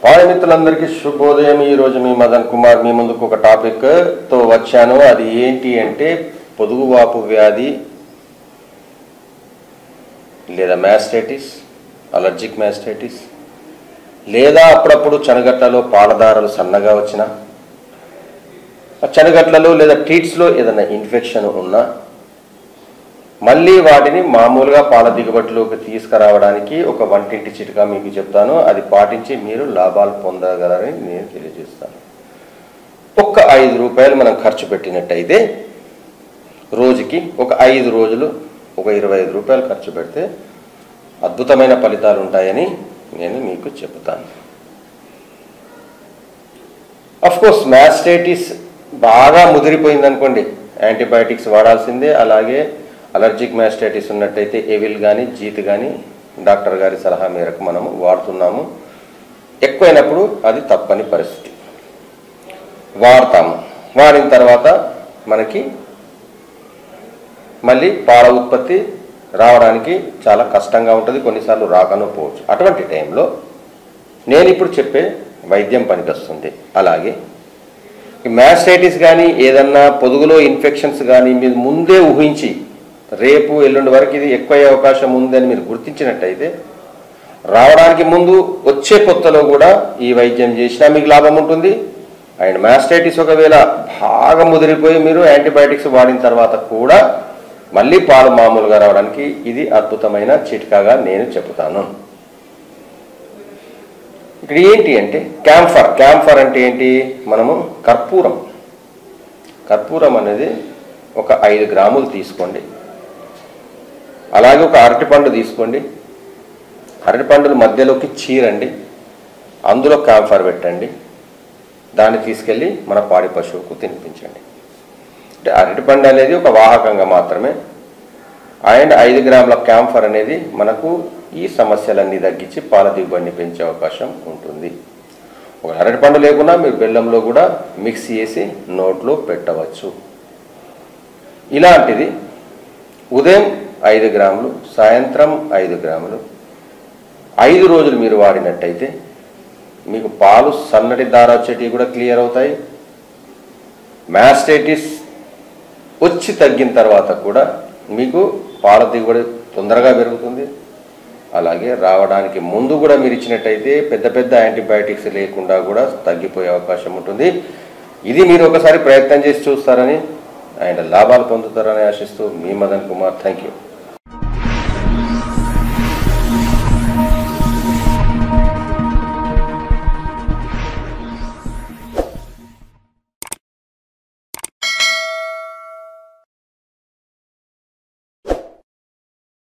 hi మిత్రులందరికీ శుభోదయం ఈ రోజు మీ మదన్ కుమార్ మీ ముందుకు ఒక టాపిక్ తో వచ్చాను అది ఏంటి అంటే పొదుగువాపు వ్యాధి లేదా మ్యాస్టైటిస్ అలర్జిక్ మ్యాస్టైటిస్ లేదా అప్పుడప్పుడు చనగట్లలో పాలదారలు సన్నగా వచ్చిన చనగట్లలో లేదా టీట్స్లో ఏదైనా ఇన్ఫెక్షన్ ఉన్నా మళ్ళీ వాటిని మామూలుగా పాల దిగుబడిలోకి తీసుకురావడానికి ఒక వంటింటి చిట్కా మీకు చెప్తాను అది పాటించి మీరు లాభాలు పొందగలరని నేను తెలియజేస్తాను ఒక్క ఐదు రూపాయలు మనం ఖర్చు పెట్టినట్టయితే రోజుకి ఒక ఐదు రోజులు ఒక ఇరవై ఐదు రూపాయలు ఖర్చు పెడితే అద్భుతమైన ఫలితాలు ఉంటాయని నేను మీకు చెబుతాను కోర్స్ మ్యాస్టైటిస్ బాగా ముదిరిపోయింది అనుకోండి యాంటీబయాటిక్స్ వాడాల్సిందే అలాగే అలర్జిక్ మ్యాస్టైటిస్ ఉన్నట్టయితే ఎవిల్ కానీ జీత్ కానీ డాక్టర్ గారి సలహా మేరకు మనము వాడుతున్నాము ఎక్కువైనప్పుడు అది తప్పని పరిస్థితి వాడతాము వాడిన తర్వాత మనకి మళ్ళీ పాల ఉత్పత్తి రావడానికి చాలా కష్టంగా ఉంటుంది కొన్నిసార్లు రాకనో పోవచ్చు అటువంటి టైంలో నేను ఇప్పుడు చెప్పే వైద్యం పనికొస్తుంది అలాగే ఈ మ్యాస్టైటిస్ కానీ ఏదన్నా పొదుగులో ఇన్ఫెక్షన్స్ కానీ మీరు ముందే ఊహించి రేపు ఎల్లుండి వరకు ఇది ఎక్కువ అయ్యే అవకాశం ఉందని మీరు గుర్తించినట్టయితే రావడానికి ముందు వచ్చే కొత్తలో కూడా ఈ వైద్యం చేసినా మీకు లాభం ఉంటుంది అండ్ మ్యాస్టైటిస్ ఒకవేళ బాగా ముదిరిపోయి మీరు యాంటీబయాటిక్స్ వాడిన తర్వాత కూడా మళ్ళీ పాలు మామూలుగా రావడానికి ఇది అద్భుతమైన చిట్కాగా నేను చెబుతాను ఇక్కడ ఏంటి అంటే క్యాంఫర్ క్యాంఫర్ అంటే ఏంటి మనము కర్పూరం కర్పూరం అనేది ఒక ఐదు గ్రాములు తీసుకోండి అలాగే ఒక అరటిపండు తీసుకోండి అరటిపండుల మధ్యలోకి చీరండి అందులో క్యాంఫర్ పెట్టండి దాన్ని తీసుకెళ్ళి మన పాడి పశువుకు తినిపించండి అంటే అరటిపండు అనేది ఒక వాహకంగా మాత్రమే అండ్ ఐదు గ్రాముల క్యాంఫర్ అనేది మనకు ఈ సమస్యలన్నీ తగ్గించి పాల దిగుబడిని పెంచే అవకాశం ఉంటుంది ఒక అరటిపండు లేకుండా మీరు బెల్లంలో కూడా మిక్స్ చేసి నోట్లో పెట్టవచ్చు ఇలాంటిది ఉదయం ఐదు గ్రాములు సాయంత్రం ఐదు గ్రాములు ఐదు రోజులు మీరు వాడినట్టయితే మీకు పాలు సన్నటి దార వచ్చేటివి కూడా క్లియర్ అవుతాయి మ్యాస్టైటిస్ వచ్చి తగ్గిన తర్వాత కూడా మీకు పాల దిగుబడి తొందరగా పెరుగుతుంది అలాగే రావడానికి ముందు కూడా మీరు ఇచ్చినట్టయితే పెద్ద పెద్ద యాంటీబయాటిక్స్ లేకుండా కూడా తగ్గిపోయే అవకాశం ఉంటుంది ఇది మీరు ఒకసారి ప్రయత్నం చేసి చూస్తారని అండ్ లాభాలు పొందుతారని ఆశిస్తూ మీ మదన్ కుమార్ థ్యాంక్ యూ